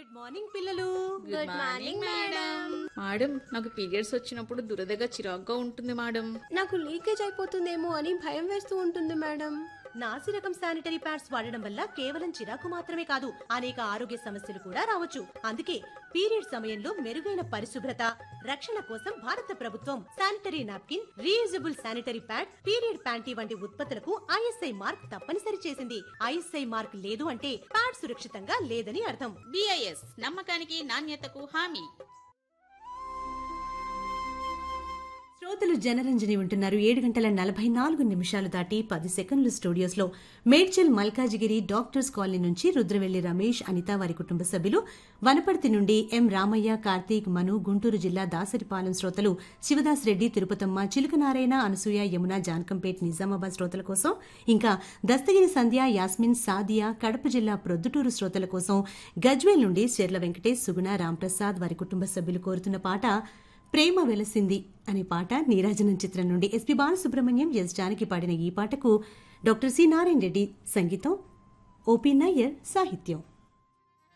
good morning పిల్లలు good morning madam madam నాకు periods వచ్చినప్పుడు దురదగా చిరాగ్గా ఉంటుంది మేడం నాకు లీకేజ్ అయిపోతుందేమో అని భయం వేస్తూ ఉంటుంది మేడం నాసి రకం శానిటరీ ప్యాడ్స్ వాడడం వల్ల కేవలం చిరాకు మాత్రమే కాదు అనేక ఆరోగ్య సమస్యలు కూడా రావచ్చు అందుకే పీరియడ్ సమయంలో మెరుగైన పరిశుభ్రత రక్షణ కోసం భారత ప్రభుత్వం sanitary napkin reusable sanitary pad period panty వంటి ఉత్పత్తులకు ఐఎస్ఐ మార్క్ తప్పనిసరి చేసింది ఐఎస్ఐ మార్క్ లేదు అంటే ప్యాడ్ సురక్షితంగా లేదని అర్థం బిఐఎస్ నమ్మకానికి నాణ్యతకు హామీ శ్రోతలు జనరంజని ఉంటున్నారు ఏడు గంటల నలభై నాలుగు నిమిషాలు దాటి పది సెకండ్లు స్టూడియోస్ లో మేడ్చల్ మల్కాజిగిరి డాక్టర్స్ కాలనీ నుంచి రుద్రవెల్లి రమేష్ అనిత వారి కుటుంబ సభ్యులు వనపర్తి నుండి ఎం రామయ్య కార్తీక్ మను గుంటూరు జిల్లా దాసరిపాలెం శ్రోతలు శివదాస్ రెడ్డి తిరుపతమ్మ చిలుకనారాయణ అనసూయ యమున జానకంపేట్ నిజామాబాద్ శ్రోతల కోసం ఇంకా దస్తగిరి సంధ్య యాస్మిన్ సాదియా కడప జిల్లా ప్రొద్దుటూరు శ్రోతల కోసం గజ్వేల్ నుండి చెర్ల వెంకటేష్ సుగుణ రాంప్రసాద్ వారి కుటుంబ సభ్యులు కోరుతున్న పాట ప్రేమ వెలసింది అనే పాట నీరాజనం చిత్రం నుండి ఎస్పి బాలసుబ్రహ్మణ్యం ఎస్ జానకి పాడిన ఈ పాటకు డాక్టర్ సి నారాయణ రెడ్డి సంగీతం ఓపీ నయ్యర్ సాహిత్యం